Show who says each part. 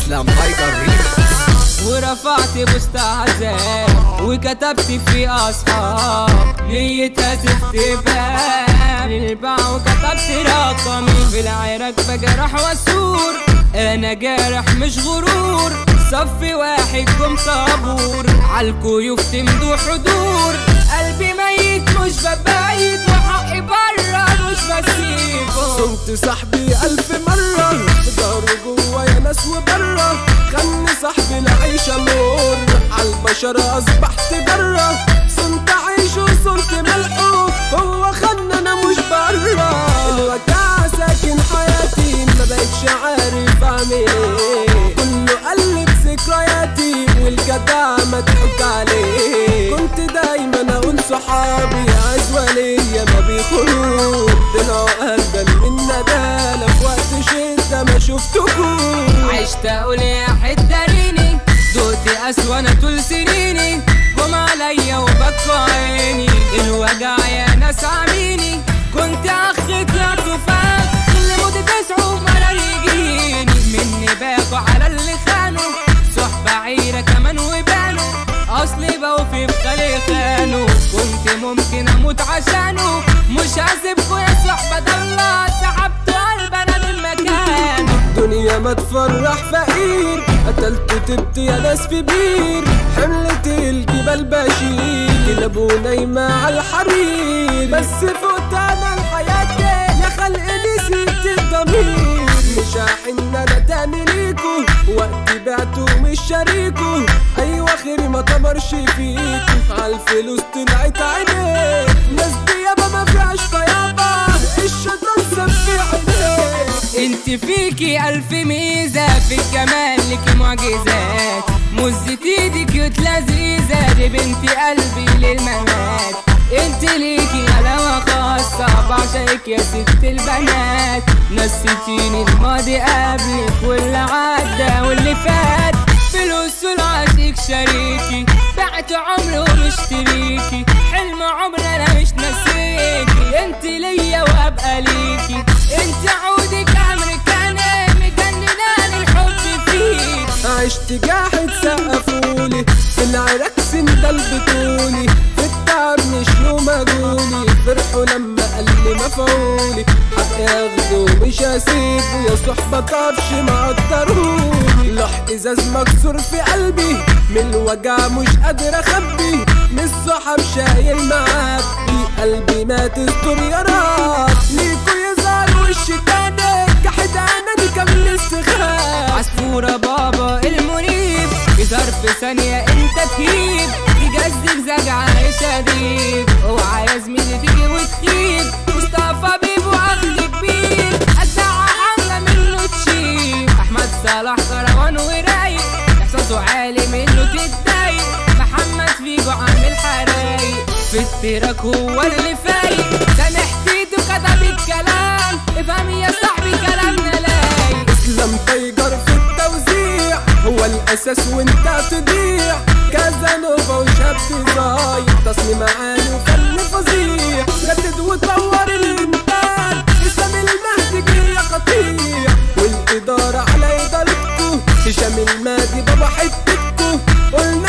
Speaker 1: اسلام تايجر ريمكس
Speaker 2: ورفعت بوست عذاب وكتبت في اصحاب نيتها استبان الباع وكتبت رقمي في العراق بجرح واسور انا جارح مش غرور صف واحد جم طابور عالكيوف تمدوا حضور قلبي ميت مش ببيت وحقي برا مش بسيبه
Speaker 3: صمت صاحبي ألف مرة في داره جوا يا ناس وبرة خلني صاحبي العيشة مر عالبشر أصبحت برة صنت عيش وصنت ملحوق هو خدنا أنا مش برة الوجع ساكن حياتي ما بقتش عارف أعمل إيه كله قلب ذكرياتي والجدع مضحوك عليه كنت دايما أقول صحابي عزوة ليا ما بيخونوا طلعوا أهبل من ندالة في وقت شدة ما شفتكوا
Speaker 2: عشت اقول يا حدريني دوتي اسوأ انا طول سنيني قوم عليا وبكوا عيني الوجع يا ناس عميني كنت اخ طلعت فاق اللي مدة تسعه مرة يجيني مني باكوا على اللي خانوا صحبة عيرة كمان وبانوا اصلي بوفي بخلي خانوا كنت ممكن اموت عشانه مش هسيبكوا يا صحبة ده الله سحبت قلب انا من مكانه
Speaker 3: دنيا ما تفرح فقير قتلت تبت يا ناس في بير حملت الجبال بشيل كلاب نايمة على الحرير بس فوت انا الحياة يا خلق نسيت الضمير مش هحن انا تاني ليكو وقتي بعته مش شريكو ايوه خيري ما تمرش فيكو عالفلوس طلعت عينيك ناس دي يابا ما فيهاش طيابة الشيطان ساب في عينيك
Speaker 2: انت فيكي الف ميزة في الجمال لك معجزات مزة ايدك كيوت لذيذة دي بنت قلبي للممات انت ليكي غلاوة خاصة بعشقك يا ست البنات نسيتيني الماضي قبلك واللي عدى واللي فات فلوس والعاشق شريكي بعت عمري ومشتريكي حلم عمري انا مش ناسيكي انت ليا وابقى ليكي انت عودك امريكاني مجنناني الحب فيك
Speaker 3: عشت جاحد سقفولي في العراق سندل بطولي في التعب مشوا مجولي فرحوا لما قال لي مفعولي حق ياخده مش هسيبه يا صحبة طرش ما قدرهولي لوح ازاز مكسور في قلبي من الوجع مش قادر اخبي من الصحاب شايل معبي قلبي ما تستر يا رب ليكوا يظهر وش تاني كحد انا دي كامل استخاف
Speaker 2: عصفورة بابا المنيب في ظرف ثانية انت تهيب يجزك زجعة شديد اوعى يا زميلي تيجي وتخيب مصطفى بيبو اخ كبير ادعى حملة منه تشيب احمد صلاح كروان ورايق احساسه عالي منه تتضايق محمد فيجو عامل حرايق في التراك هو اللي فايق سامح تيتو كتب الكلام افهم يا صاحبي كلامنا لايق
Speaker 3: اسلام تايجر في التوزيع هو الاساس وانت تضيع كازانوفا وشاب زاي تصميم عالي وفن فظيع جدد وطور الانتاج اسلام المهدي جاي قطيع والاداره على ادارتكو هشام المهدي بابا حتتكو قلنا